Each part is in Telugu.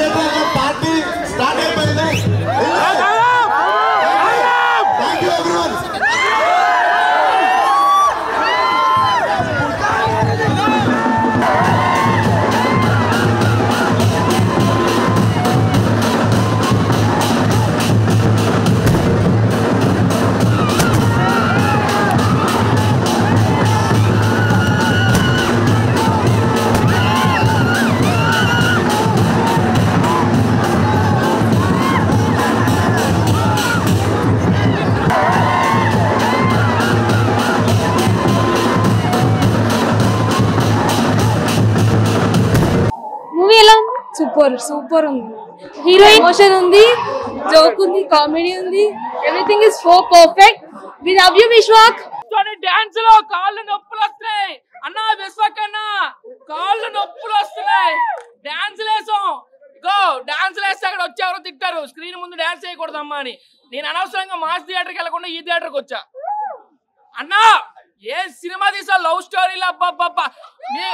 థియేటర్ పార్టీ స్టార్ట్ అయిపోయింది థ్యాంక్ యూ ఎవ్రీవన్ మూవీ ఎలా ఉంది సూపర్ సూపర్ ఉంది హీరోయిన్ ఎమోషన్ ఉంది జోక్ ఉంది కామెడీ ఉంది everything is so perfect we love you Vishwak dance లో కాళ్ళు నొప్పులు వస్తున్నాయి అన్న విశ్వకన్న కాళ్ళు నొప్పులు వస్తున్నాయి డాన్స్ లేసాం గో డాన్స్ లేస్తే అక్కడ వచ్చి ఎవరో తిట్టారు స్క్రీన్ ముందు డాన్స్ చేయకూడదమ్మా అని నేను అనవసరంగా మాస్ థియేటర్కి వెళ్ళకుండా ఈ థియేటర్కి వచ్చా అన్నా ఏ సినిమా తీసా లవ్ స్టోరీలు అబ్బబ్బబ్బా మీ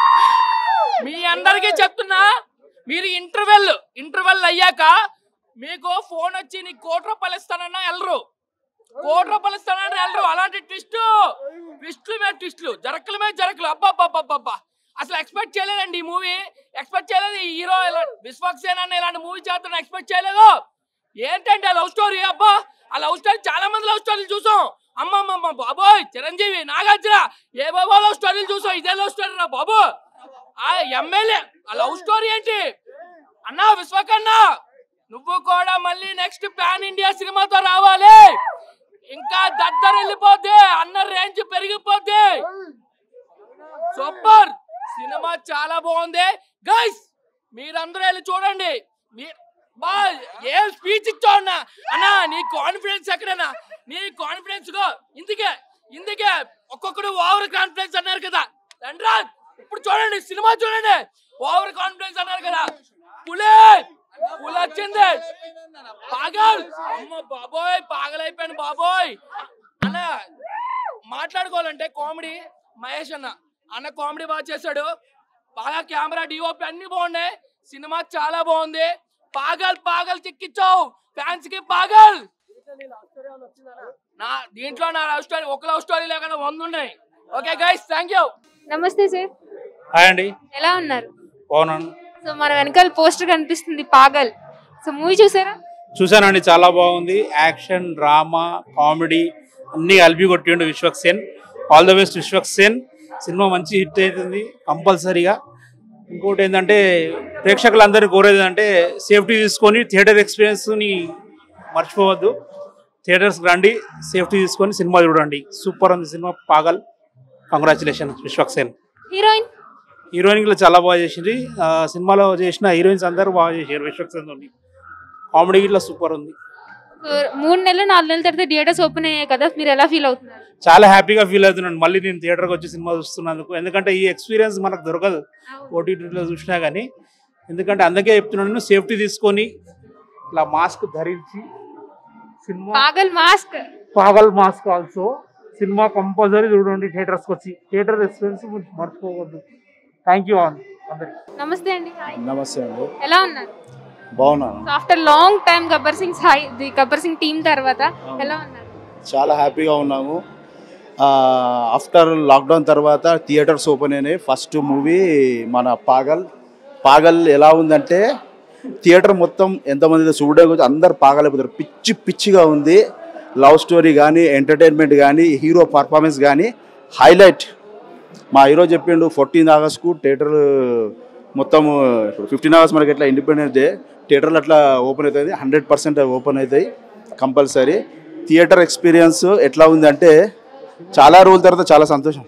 మీ అందరికీ చెప్తున్నా మీరు ఇంటర్వెల్ ఇంటర్వెల్ అయ్యాక మీకు ఫోన్ వచ్చి నీకు కోటి రూపాయలు ఇస్తానన్నా వెళ్ళరు కోటి రూపాయలు ఇస్తానని వెళ్ళరు అలాంటి ట్విస్ట్ ట్విస్టులు మీద ట్విస్టులు జరకల మీద జరకలు అబ్బా అసలు ఎక్స్పెక్ట్ చేయలేదండి ఈ మూవీ ఎక్స్పెక్ట్ చేయలేదు ఈ హీరో ఇలా విశ్వక్సేన్ అన్న ఇలాంటి మూవీ చేస్తాను ఎక్స్పెక్ట్ చేయలేదు ఏంటంటే ఆ లవ్ స్టోరీ అబ్బా ఆ లవ్ స్టోరీ చాలా మంది లవ్ స్టోరీలు చూసాం అమ్మమ్మమ్మ బాబోయ్ చిరంజీవి నాగార్జున ఏ బాబా లవ్ స్టోరీలు చూసాం ఇదే లవ్ స్టోరీ రా బాబు ఆ ఎమ్మెల్యే ఆ లవ్ స్టోరీ ఏంటి అన్నా విశ్వకన్నా నువ్వు కూడా మళ్ళీ నెక్స్ట్ పాన్ ఇండియా సినిమాతో రావాలి ఇంకా దద్దరు వెళ్ళిపోద్ది అన్న రేంజ్ పెరిగిపోద్ది సూపర్ సినిమా చాలా బాగుంది గైస్ మీరందరూ వెళ్ళి చూడండి మీ- బా ఏం స్పీచ్ ఇచ్చావు అన్న అన్నా నీ కాన్ఫిడెన్స్ ఎక్కడన్నా నీ కాన్ఫిడెన్స్ గో ఇందుకే ఇందుకే ఒక్కొక్కడు ఓవర్ కాన్ఫిడెన్స్ అన్నారు కదా రండ్రా ఇప్పుడు చూడండి సినిమా చూడండి ఓవర్ కాన్ఫిడెన్స్ అన్నారు కదా పులే పులి వచ్చింది పాగల్ అమ్మ బాబోయ్ పాగల్ అయిపోయాను బాబోయ్ అన్న మాట్లాడుకోవాలంటే కామెడీ మహేష్ అన్న అన్న కామెడీ బాగా చేశాడు బాగా కెమెరా డిఓపి అన్ని బాగున్నాయి సినిమా చాలా బాగుంది పాగల్ పాగల్ చిక్కిచ్చావు ఫ్యాన్స్ కి పాగల్ నా దీంట్లో నా లవ్ స్టోరీ ఒక లవ్ స్టోరీ లేకుండా వంద ఉన్నాయి ఓకే గైస్ థ్యాంక్ యూ నమస్తే సార్ హాయ్ అండి ఎలా ఉన్నారు బాగున్నాను సో మన వెనకాల పోస్టర్ కనిపిస్తుంది పాగల్ సో మూవీ చూసారా చూశానండి చాలా బాగుంది యాక్షన్ డ్రామా కామెడీ అన్ని కలిపి కొట్టిండు Vishwak Sen all the best Vishwak Sen సినిమా మంచి హిట్ అవుతుంది కంపల్సరీగా ఇంకోటి ఏంటంటే ప్రేక్షకులందరూ కోరేది ఏంటంటే సేఫ్టీ తీసుకొని థియేటర్ ఎక్స్పీరియన్స్ని మర్చిపోవద్దు థియేటర్స్కి రండి సేఫ్టీ తీసుకొని సినిమా చూడండి సూపర్ ఉంది సినిమా పాగల్ కంగ్రాచులేషన్ విశ్వక్ సేన్ హీరోయిన్ హీరోయిన్లు చాలా బాగా చేసింది ఆ, సినిమాలో చేసిన హీరోయిన్స్ అందరూ బాగా చేశారు విశ్వక్ సేన్ తోని కామెడీ ఇట్లా సూపర్ ఉంది సో మూడు నెలలు నాలుగు నెలల తర్వాత థియేటర్స్ ఓపెన్ అయ్యాయి కదా మీరు ఎలా ఫీల్ అవుతున్నారు చాలా హ్యాపీగా ఫీల్ అవుతున్నాను మళ్ళీ నేను థియేటర్కి వచ్చి సినిమా చూస్తున్నందుకు ఎందుకంటే ఈ ఎక్స్పీరియన్స్ మనకు దొరకదు ఓటీటీలో చూసినా కానీ ఎందుకంటే అందుకే చెప్తున్నాను సేఫ్టీ తీసుకొని ఇట్లా మాస్క్ ధరించి సినిమా Paagal mask Paagal mask also సినిమా కంపల్సరీ చూడండి థియేటర్స్కి వచ్చి థియేటర్ ఎక్స్పీరియన్స్ మర్చిపోవద్దు థ్యాంక్ యూ అందరికి నమస్తే అండి నమస్తే అండి ఎలా ఉన్నారు బాగున్నాను so after long time Gabbar Singh hi the Gabbar Singh team తర్వాత ఎలా ఉన్నారు చాలా హ్యాపీగా ఉన్నాము ఆఫ్టర్ లాక్డౌన్ తర్వాత థియేటర్స్ ఓపెన్ అయినాయి ఫస్ట్ మూవీ మన పాగల్ పాగల్ ఎలా ఉందంటే థియేటర్ మొత్తం ఎంతమంది చూడడానికి అందరు పాగలైపోతారు పిచ్చి పిచ్చిగా ఉంది లవ్ స్టోరీ కానీ ఎంటర్టైన్మెంట్ కానీ హీరో పర్ఫార్మెన్స్ కానీ హైలైట్ మా హీరో చెప్పిండు ఫోర్టీన్ ఆగస్ట్కు థియేటర్ మొత్తం ఫిఫ్టీన్ అవర్స్ మనకి ఎట్లా ఇండిపెండెన్స్ డే థియేటర్లు అట్లా ఓపెన్ అవుతుంది హండ్రెడ్ పర్సెంట్ ఓపెన్ అవుతాయి కంపల్సరీ థియేటర్ ఎక్స్పీరియన్స్ ఎట్లా ఉందంటే చాలా రోజుల తర్వాత చాలా సంతోషం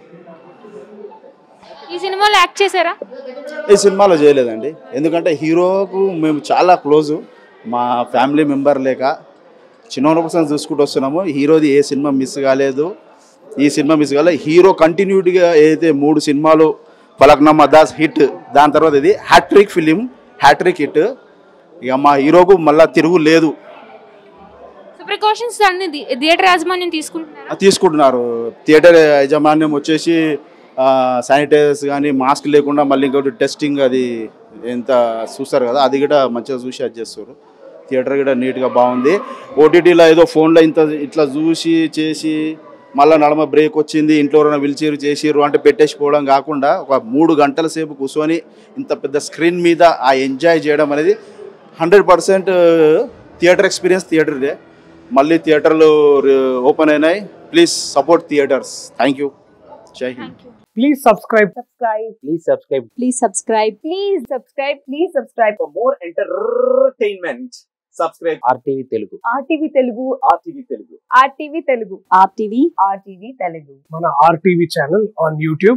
ఈ సినిమాలో యాక్ట్ చేశారా ఈ సినిమాలో చేయలేదండి ఎందుకంటే హీరోకు మేము చాలా క్లోజు మా ఫ్యామిలీ మెంబర్ లేక చిన్న పర్సన్ చూసుకుంటూ వస్తున్నాము హీరోది ఏ సినిమా మిస్ కాలేదు ఈ సినిమా మిస్ కాలేదు హీరో కంటిన్యూటీగా ఏదైతే మూడు సినిమాలు పలక్నమ్మ దాస్ హిట్ దాని తర్వాత ఇది హ్యాట్రిక్ ఫిలిం హ్యాట్రిక్ హిట్ ఇక మా హీరోకు మళ్ళా తిరుగు లేదు సో ప్రికాషన్స్ అన్ని థి- థియేటర్ యాజమాన్యం తీసుకుంటున్నారా తీసుకుంటున్నారు థియేటర్ యాజమాన్యం వచ్చేసి శానిటైజర్స్ కానీ మాస్క్ లేకుండా మళ్ళీ ఇంకోటి టెస్టింగ్ అది ఎంత చూస్తారు కదా అది కూడా మంచిగా చూసి అది చేస్తారు థియేటర్ కూడా నీట్గా బాగుంది ఓటీటీలో ఏదో ఫోన్లో ఇంత ఇట్లా చూసి చేసి మళ్ళీ నడమ బ్రేక్ వచ్చింది ఇంట్లో ఎవరైనా పిలిచిరు చేసిరు అంటే పెట్టేసిపోవడం కాకుండా ఒక మూడు గంటల సేపు కూర్చొని ఇంత పెద్ద స్క్రీన్ మీద ఆ ఎంజాయ్ చేయడం అనేది హండ్రెడ్ పర్సెంట్ థియేటర్ ఎక్స్పీరియన్స్ థియేటర్దే మళ్ళీ థియేటర్లు ఓపెన్ అయినాయి please support theatres thank you జై హింద్ Please subscribe. subscribe Please subscribe please subscribe please subscribe please subscribe For more entertainment, subscribe RTV Telugu. RTV Telugu RTV Telugu. RTV Telugu RTV RTV Telugu మన RTV channel on YouTube.